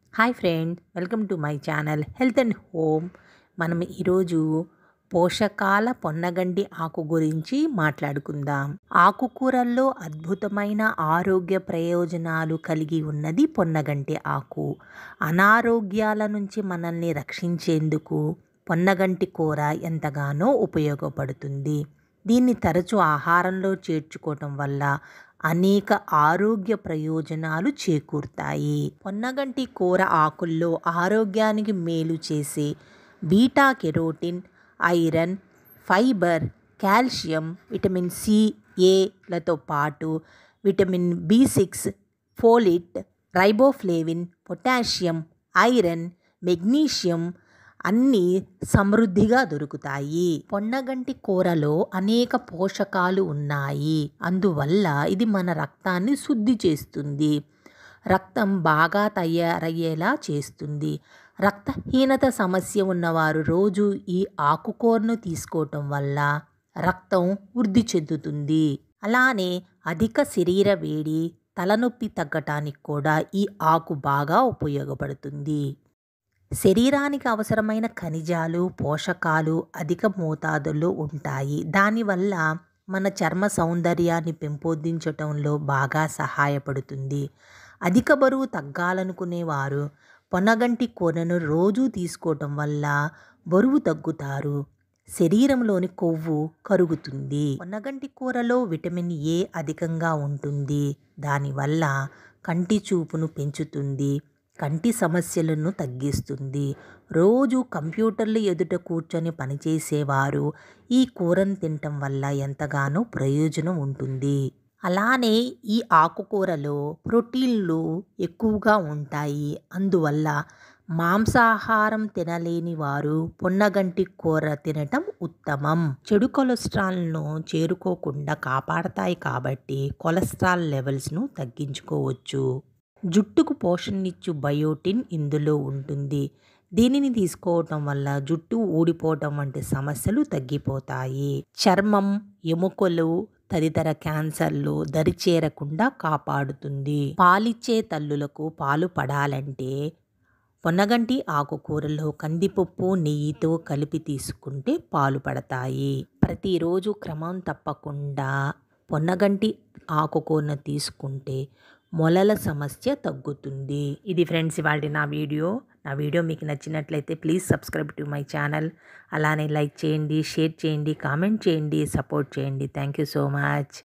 hi friend welcome to my channel health and home మనం ఈరోజు పోషకాల పొన్నగంటి ఆకు గురించి మాట్లాడుకుందాం ఆకుకూరల్లో అద్భుతమైన ఆరోగ్య ప్రయోజనాలు కలిగి ఉన్నది పొన్నగంటి ఆకు అనారోగ్యాల నుంచి మనల్ని రక్షించేందుకు పొన్నగంటి కూర ఎంతగానో ఉపయోగపడుతుంది దీన్ని తరచూ ఆహారంలో చేర్చుకోవటం వల్ల అనేక ఆరోగ్య ప్రయోజనాలు చేకూరుతాయి పొన్నగంటి కూర ఆకుల్లో ఆరోగ్యానికి మేలు చేసే beta carotene iron fibre calcium vitamin C ఏలతో పాటు vitamin B six folate riboflavin potassium iron magnesium అన్నీ సమృద్ధిగా దొరుకుతాయి పొన్నగంటి కూరలో అనేక పోషకాలు ఉన్నాయి అందువల్ల ఇది మన రక్తాన్ని శుద్ధి చేస్తుంది రక్తం బాగా తయారయ్యేలా చేస్తుంది రక్తహీనత సమస్య ఉన్నవారు రోజు ఈ ఆకుకూరను తీసుకోవటం వల్ల రక్తం వృద్ధి చెందుతుంది అలానే అధిక శరీర వేడి తలనొప్పి తగ్గటానికి కూడా ఈ ఆకు బాగా ఉపయోగపడుతుంది శరీరానికి అవసరమైన ఖనిజాలు పోషకాలు అధిక మోతాదుల్లో ఉంటాయి దానివల్ల మన చర్మ సౌందర్యాన్ని పెంపొందించటంలో బాగా సహాయపడుతుంది అధిక బరువు తగ్గాలనుకునేవారు పొనగంటి కూరను రోజూ తీసుకోవటం వల్ల బరువు తగ్గుతారు శరీరంలోని కొవ్వు కరుగుతుంది పొన్నగంటి కూరలో విటమిన్ ఏ అధికంగా ఉంటుంది దానివల్ల కంటి చూపును పెంచుతుంది కంటి సమస్యలను తగ్గిస్తుంది రోజు కంప్యూటర్ల ఎదుట కూర్చొని పనిచేసేవారు ఈ కూరను తినటం వల్ల ఎంతగానో ప్రయోజనం ఉంటుంది అలానే ఈ ఆకుకూరలో ప్రోటీన్లు ఎక్కువగా ఉంటాయి అందువల్ల మాంసాహారం తినలేని వారు పొన్నగంటి కూర తినటం ఉత్తమం చెడు కొలెస్ట్రాల్ను చేరుకోకుండా కాపాడతాయి కాబట్టి కొలెస్ట్రాల్ లెవెల్స్ను తగ్గించుకోవచ్చు జుట్టుకు పోషణనిచ్చు బయోటిన్ ఇందులో ఉంటుంది దీనిని తీసుకోవటం వల్ల జుట్టు ఊడిపోవటం వంటి సమస్యలు తగ్గిపోతాయి చర్మం ఎముకలు తదితర క్యాన్సర్లు దరిచేరకుండా కాపాడుతుంది పాలిచ్చే తల్లులకు పాలు పడాలంటే పొన్నగంటి ఆకుకూరలో కందిపప్పు నెయ్యితో కలిపి తీసుకుంటే పాలు పడతాయి ప్రతిరోజు క్రమం తప్పకుండా పొన్నగంటి ఆకుకూరను తీసుకుంటే మొలల సమస్య తగ్గుతుంది ఇది ఫ్రెండ్స్ ఇవాళ నా వీడియో నా వీడియో మీకు నచ్చినట్లయితే please subscribe to my channel అలానే లైక్ చేయండి షేర్ చేయండి కామెంట్ చేయండి సపోర్ట్ చేయండి థ్యాంక్ యూ సో మచ్